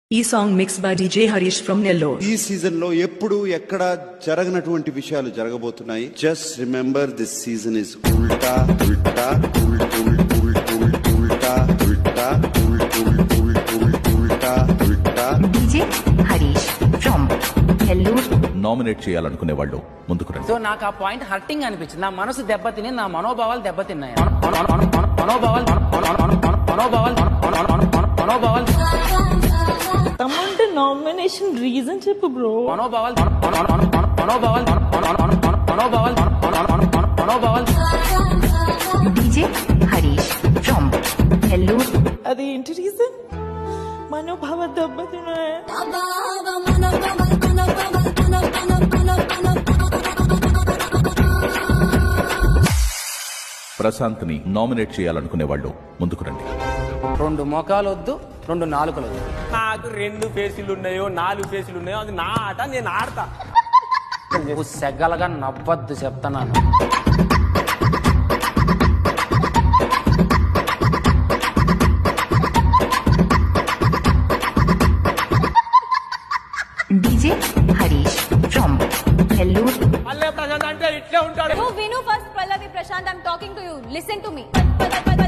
ఈ song mix by DJ Harish from Nellore ఈ season లో ఎప్పుడు ఎక్కడ జరగనటువంటి విషయాలు జరగబోతున్నాయి just remember this season is ఉల్టా ఉల్టా ఉల్ ఉల్ ఉల్ ఉల్ ఉల్టా ఉల్టా ఉల్ ఉల్ ఉల్ ఉల్ ఉల్టా ఉల్టా DJ Harish from Nellore nominate చేయాలనుకునే వాళ్ళు ముందుకు రండి సో నాకు ఆ పాయింట్ హర్టింగ్ అనిపించింది నా మనసు దెబ్బతిని నా మనోభావాలు దెబ్బతిన్నాయి మన- మన- మన- మన- మనోభావాలు మన- మన- మన- మన- మనోభావాలు మన- మన- మన- మన- మనోభావాలు తమ్ముంటే నామినేషన్ రీజన్ చెప్పు బ్రో మనోభావాలు మన- మన- మన- మన- మనోభావాలు మన- మన- మన- మన- మనోభావాలు మన- మన- మన- మన- మనోభావాలు డీజే హరీష్ ఫ్రమ్ నెల్లూరు అది ఏంటి రీజన్ మనోభావ దెబ్బతిన్నాయి ప్రశాంత్ ని నామినేట్ చేయాలనుకునే వాళ్ళు ముందుకు రండి రెండు మొఖాలు వద్దు రెండు నాలుకలు వద్దు నాకు రెండు ఫేసులు ఉన్నాయో నాలుగు ఫేసులు ఉన్నాయో అది నా ఆట నేను ఆడతా నువ్వు సెగ్గలగా నవ్వద్దు చెప్తున్నాను డీజే హరీష్ ఫ్రమ్ నెల్లూరు మళ్ళీ ప్రశాంత్ అంటే ఇట్లే ఉంటాడు You Vinu first, Pallavi Prashant, I'm talking to you. Listen to me.